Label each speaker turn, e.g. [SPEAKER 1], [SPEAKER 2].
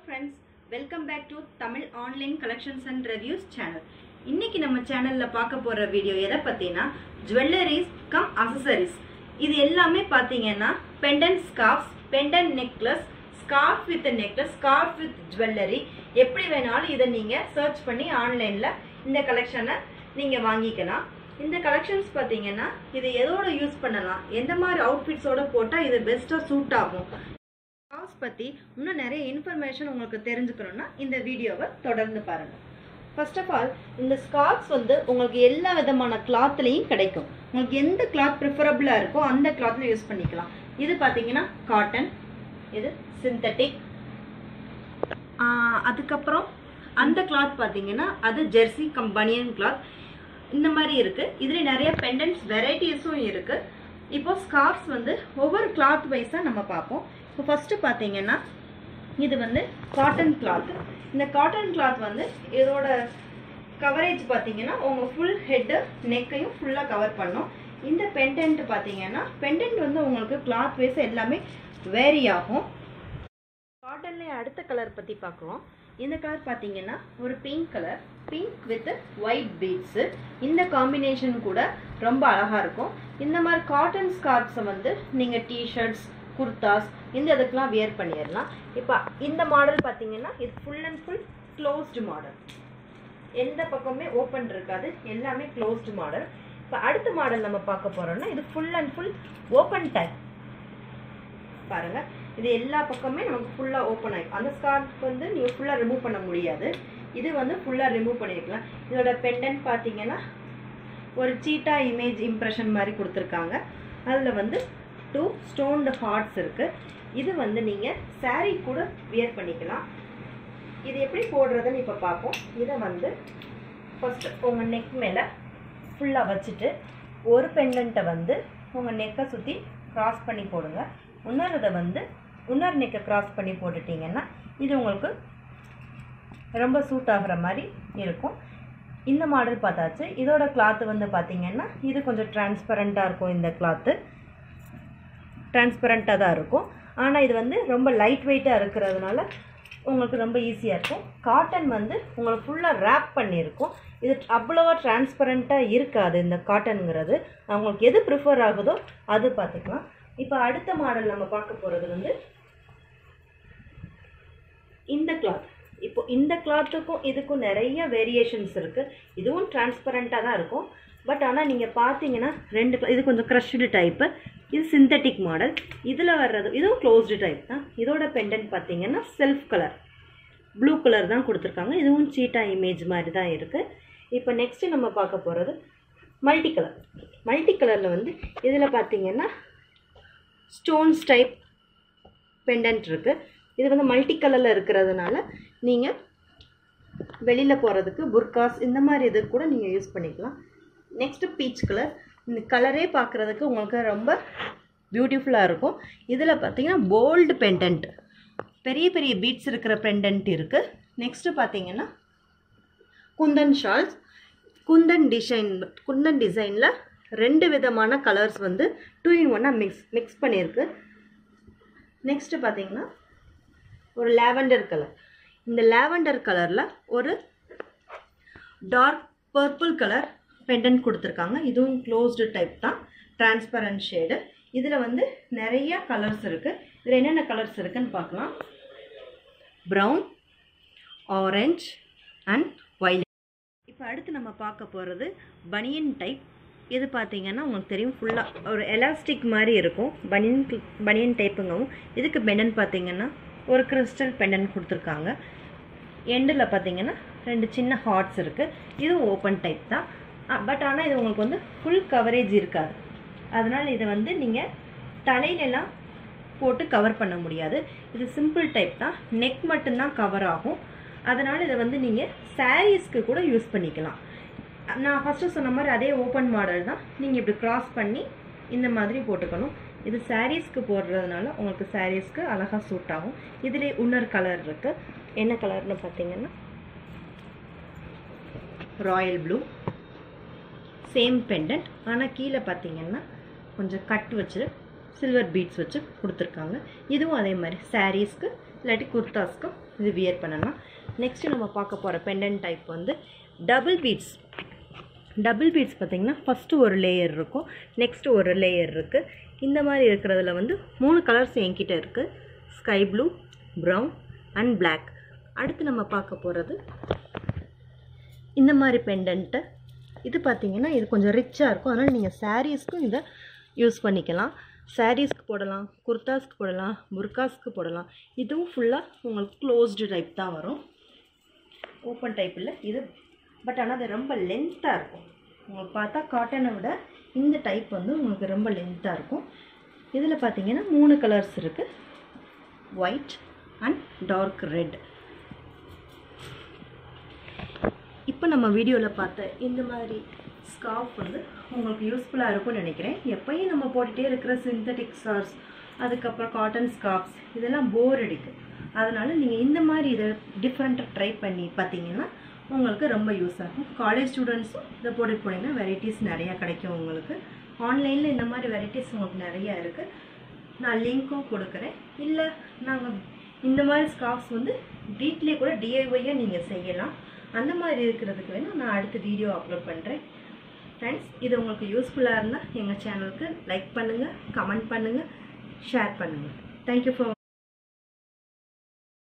[SPEAKER 1] friends welcome back to Tamil online collections and reviews channel இன்னைக்கு நம்ம சேனல்ல பார்க்க போற வீடியோ எதை பத்தினா ஜுவல்லரிஸ் கம் அசசரிஸ் இது எல்லாமே பாத்தீங்கன்னா pendant scarves pendant necklace scarf with necklace scarf with jewellery எப்படி வேணாலும் இதை நீங்க சர்ச் பண்ணி ஆன்லைன்ல இந்த கலெக்ஷனை நீங்க வாங்கிக்கலாம் இந்த கலெக்ஷன்ஸ் பார்த்தீங்கன்னா இது எதோட யூஸ் பண்ணலாம் எந்த மாதிரி அவுட்ஃபிட்ஸோட போட்டால் இது பெஸ்ட்டாக சூட் ஆகும் ஸ்கார்ஸ் பற்றி இன்னும் நிறைய இன்ஃபர்மேஷன் உங்களுக்கு தெரிஞ்சுக்கணும்னா இந்த வீடியோவை தொடர்ந்து பாருங்கள் ஃபர்ஸ்ட் ஆஃப் ஆல் இந்த ஸ்கார்ஸ் வந்து உங்களுக்கு எல்லா விதமான கிளாத்லேயும் கிடைக்கும் உங்களுக்கு எந்த கிளாத் ப்ரிஃபரபிளாக இருக்கோ அந்த கிளாத்தில் யூஸ் பண்ணிக்கலாம் இது பார்த்தீங்கன்னா காட்டன் இது சிந்தட்டிக் அதுக்கப்புறம் அந்த கிளாத் பார்த்தீங்கன்னா அது ஜெர்சி கம் பனியன் கிளாத் இந்த மாதிரி இருக்கு இதுல நிறைய பெண்டன்ட்ஸ் வெரைட்டிஸும் இருக்கு இப்போ ஸ்கார்ஃப்ஸ் வந்து ஒவ்வொரு கிளாத் வைஸாக நம்ம பார்ப்போம் இப்போ ஃபர்ஸ்ட் பார்த்தீங்கன்னா இது வந்து காட்டன் கிளாத் இந்த காட்டன் கிளாத் வந்து இதோட கவரேஜ் பார்த்தீங்கன்னா உங்க ஃபுல் ஹெட்டு நெக்கையும் ஃபுல்லாக கவர் பண்ணும் இந்த பெண்டன்ட் பார்த்தீங்கன்னா பெண்டன்ட் வந்து உங்களுக்கு கிளாத் வைஸ் எல்லாமே வேரி ஆகும் காட்டன்லேயே அடுத்த கலர் பற்றி பார்க்குறோம் இந்த கலர் பார்த்தீங்கன்னா ஒரு pink colour pink with white beads இந்த காம்பினேஷன் கூட ரொம்ப அழகாக இருக்கும் இந்த மாதிரி காட்டன் ஸ்கார்ப்ஸை வந்து நீங்கள் டிஷர்ட்ஸ் குர்தாஸ் இந்த இதுக்கெலாம் வியர் பண்ணிடலாம் இப்போ இந்த மாடல் பார்த்தீங்கன்னா இது full and full closed model எந்த பக்கமே ஓப்பன் இருக்காது எல்லாமே க்ளோஸ்டு மாடல் இப்போ அடுத்த மாடல் நம்ம பார்க்க போகிறோம்னா இது full and full open type பாருங்கள் இது எல்லா பக்கமே நமக்கு ஃபுல்லாக ஓப்பன் ஆகிடும் அந்த ஸ்கார்ஃப் வந்து நீங்கள் ஃபுல்லாக ரிமூவ் பண்ண முடியாது இது வந்து ஃபுல்லாக ரிமூவ் பண்ணியிருக்கலாம் இதோட பெண்டன்ட் பார்த்தீங்கன்னா ஒரு சீட்டா இமேஜ் இம்ப்ரெஷன் மாதிரி கொடுத்துருக்காங்க அதில் வந்து டூ ஸ்டோன்டு ஹார்ட்ஸ் இருக்குது இது வந்து நீங்கள் saree கூட வியர் பண்ணிக்கலாம் இது எப்படி போடுறதுன்னு இப்போ பார்ப்போம் இதை வந்து ஃபஸ்ட்டு உங்கள் நெக் மேலே ஃபுல்லாக வச்சுட்டு ஒரு பெண்டண்ட்டை வந்து உங்கள் நெக்கை சுற்றி க்ராஸ் பண்ணி போடுங்க இன்னொருதை வந்து இன்னொரு நெக்கை க்ராஸ் பண்ணி போட்டுட்டிங்கன்னா இது உங்களுக்கு ரொம்ப சூட் ஆகுற மாதிரி இருக்கும் இந்த மாடல் பார்த்தாச்சு இதோட கிளாத்து வந்து பார்த்தீங்கன்னா இது கொஞ்சம் டிரான்ஸ்பரண்ட்டாக இருக்கும் இந்த கிளாத்து டிரான்ஸ்பரண்ட்டாக தான் இருக்கும் ஆனால் இது வந்து ரொம்ப லைட் வெயிட்டாக இருக்கிறதுனால உங்களுக்கு ரொம்ப ஈஸியாக இருக்கும் காட்டன் வந்து உங்களுக்கு ஃபுல்லாக ரேப் பண்ணியிருக்கும் இது அவ்வளோவா டிரான்ஸ்பரண்ட்டாக இருக்காது இந்த காட்டனுங்கிறது அவங்களுக்கு எது ப்ரிஃபர் ஆகுதோ அது பார்த்துக்கலாம் இப்போ அடுத்த மாடல் நம்ம பார்க்க போகிறது வந்து இந்த கிளாத் இப்போ இந்த கிளாத்துக்கும் இதுக்கும் நிறைய வேரியேஷன்ஸ் இருக்குது இதுவும் டிரான்ஸ்பரண்ட்டாக தான் இருக்கும் பட் ஆனால் நீங்கள் பார்த்தீங்கன்னா ரெண்டு cla- இது கொஞ்சம் க்ரஷ்டு டைப்பு இது சிந்தட்டிக் மாடல் இதில் வர்றது இதுவும் க்ளோஸ்டு டைப் தான் இதோட பெண்டன்ட் பார்த்தீங்கன்னா செல்ஃப் கலர் ப்ளூ கலர் தான் கொடுத்துருக்காங்க இதுவும் சீட்டா இமேஜ் மாதிரி தான் இருக்குது இப்போ நெக்ஸ்ட்டு நம்ம பார்க்க போகிறது மல்டி கலர் மல்டி கலரில் வந்து இதில் பார்த்தீங்கன்னா ஸ்டோன்ஸ் டைப் பெண்டன்ட் இருக்குது இது வந்து மல்டி கலரில் இருக்கிறதுனால நீங்கள் வெளியில் போகிறதுக்கு புர்காஸ் இந்த மாதிரி இது கூட நீங்கள் யூஸ் பண்ணிக்கலாம் நெக்ஸ்ட்டு பீச் கலர் இந்த கலரே பார்க்குறதுக்கு உங்களுக்கு ரொம்ப பியூட்டிஃபுல்லாக இருக்கும் இதில் பார்த்தீங்கன்னா போல்டு பெண்டன்ட் பெரிய பெரிய பீட்ஸ் இருக்கிற பெண்டன்ட் இருக்குது நெக்ஸ்ட்டு பார்த்தீங்கன்னா குந்தன் ஷால்ஸ் குந்தன் டிசைன் குந்தன் டிசைனில் ரெண்டு விதமான கலர்ஸ் வந்து டூ இன் ஒன்னாக மிக்ஸ் மிக்ஸ் பண்ணியிருக்கு நெக்ஸ்ட்டு பார்த்தீங்கன்னா ஒரு லாவெண்டர் கலர் இந்த லாவெண்டர் கலரில் ஒரு டார்க் பர்பிள் கலர் பெண்டன்ட் கொடுத்துருக்காங்க இதுவும் க்ளோஸ்டு டைப் தான் டிரான்ஸ்பரண்ட் ஷேடு இதில் வந்து நிறைய கலர்ஸ் இருக்குது இதில் என்னென்ன கலர்ஸ் இருக்குன்னு பார்க்கலாம் ப்ரௌன் ஆரஞ்ச் அண்ட் ஒயிட் இப்போ அடுத்து நம்ம பார்க்க போகிறது பனியன் டைப் இது பார்த்தீங்கன்னா உங்களுக்கு தெரியும் ஃபுல்லாக ஒரு எலாஸ்டிக் மாதிரி இருக்கும் பனியன் பனியன் டைப்புங்கவும் இதுக்கு பெண்டன் பார்த்தீங்கன்னா ஒரு கிறிஸ்டல் பெண்டன் கொடுத்துருக்காங்க எண்டில் பார்த்தீங்கன்னா ரெண்டு சின்ன ஹார்ட்ஸ் இருக்குது இது ஓப்பன் டைப் தான் பட் ஆனால் இது உங்களுக்கு வந்து ஃபுல் கவரேஜ் இருக்காது அதனால் இதை வந்து நீங்கள் தலையிலலாம் போட்டு கவர் பண்ண முடியாது இது சிம்பிள் டைப் தான் நெக் மட்டும்தான் கவர் ஆகும் அதனால் இதை வந்து நீங்கள் சாரீஸ்க்கு கூட யூஸ் பண்ணிக்கலாம் நான் ஃபஸ்ட்டு சொன்ன மாதிரி அதே ஓப்பன் மாடல் தான் நீங்கள் இப்படி கிராஸ் பண்ணி இந்த மாதிரி போட்டுக்கணும் இது சாரீஸ்க்கு போடுறதுனால உங்களுக்கு சாரீஸ்க்கு அழகாக சூட் ஆகும் இதிலே இன்னொரு கலர் இருக்குது என்ன கலர்னு பார்த்தீங்கன்னா ராயல் ப்ளூ சேம் பெண்டன்ட் ஆனால் கீழே பார்த்தீங்கன்னா கொஞ்சம் கட் வச்சு சில்வர் பீட்ஸ் வச்சு கொடுத்துருக்காங்க இதுவும் அதே மாதிரி சாரீஸ்க்கு இல்லாட்டி குர்தாஸ்க்கும் இது வியர் பண்ணலாம் நெக்ஸ்ட்டு நம்ம பார்க்க போகிற பெண்டன்ட் டைப் வந்து டபுள் பீட்ஸ் டபுள் பீட்ஸ் பார்த்திங்கன்னா ஃபஸ்ட்டு ஒரு லேயர் இருக்கும் நெக்ஸ்ட்டு ஒரு லேயர் இருக்குது இந்த மாதிரி இருக்கிறதுல வந்து மூணு கலர்ஸ் என்கிட்ட இருக்குது sky blue brown and Black அடுத்து நம்ம பார்க்க போகிறது இந்த மாதிரி பெண்டன்ட்டு இது பார்த்தீங்கன்னா இது கொஞ்சம் ரிச்சாக இருக்கும் அதனால் நீங்கள் சாரீஸ்க்கும் இதை யூஸ் பண்ணிக்கலாம் சாரீஸ்க்கு போடலாம் குர்தாஸ்க்கு போடலாம் புர்காஸ்க்கு போடலாம் இதுவும் ஃபுல்லாக உங்களுக்கு க்ளோஸ்டு டைப் தான் வரும் ஓப்பன் டைப் இல்லை இது பட் ஆனால் அது ரொம்ப லென்த்தாக இருக்கும் உங்களுக்கு பார்த்தா காட்டனை விட இந்த டைப் வந்து உங்களுக்கு ரொம்ப லென்த்தாக இருக்கும் இதில் பார்த்தீங்கன்னா மூணு கலர்ஸ் இருக்குது ஒயிட் அண்ட் டார்க் ரெட் இப்போ நம்ம வீடியோவில் பார்த்த இந்த மாதிரி ஸ்கார்ஃப் வந்து உங்களுக்கு யூஸ்ஃபுல்லாக இருக்கும்னு நினைக்கிறேன் எப்பயும் நம்ம போட்டுகிட்டே இருக்கிற சிந்தட்டிக் ஸ்கார்ஸ் அதுக்கப்புறம் காட்டன் ஸ்கார்ஃப்ஸ் இதெல்லாம் போர் அடிக்கும் அதனால் நீங்கள் இந்த மாதிரி இதை டிஃப்ரெண்ட்டாக ட்ரை பண்ணி பார்த்தீங்கன்னா உங்களுக்கு ரொம்ப யூஸ் ஆகும் காலேஜ் ஸ்டூடெண்ட்ஸும் இதை போட்டுட்டு போனீங்கன்னா வெரைட்டிஸ் நிறையா கிடைக்கும் உங்களுக்கு ஆன்லைனில் இந்த மாதிரி வெரைட்டிஸ் உங்களுக்கு நிறையா இருக்குது நான் லிங்க்கும் கொடுக்குறேன் இல்லை நாங்கள் இந்த மாதிரி ஸ்கார்ஃப்ஸ் வந்து வீட்லேயே கூட டிஐஒய்யாக நீங்கள் செய்யலாம் அந்த மாதிரி இருக்கிறதுக்கு வேணால் நான் அடுத்த வீடியோ அப்லோட் பண்ணுறேன் ஃப்ரெண்ட்ஸ் இது உங்களுக்கு யூஸ்ஃபுல்லாக இருந்தால் எங்கள் சேனலுக்கு லைக் பண்ணுங்கள் கமெண்ட் பண்ணுங்கள் ஷேர் பண்ணுங்கள் தேங்க்யூ ஃபார்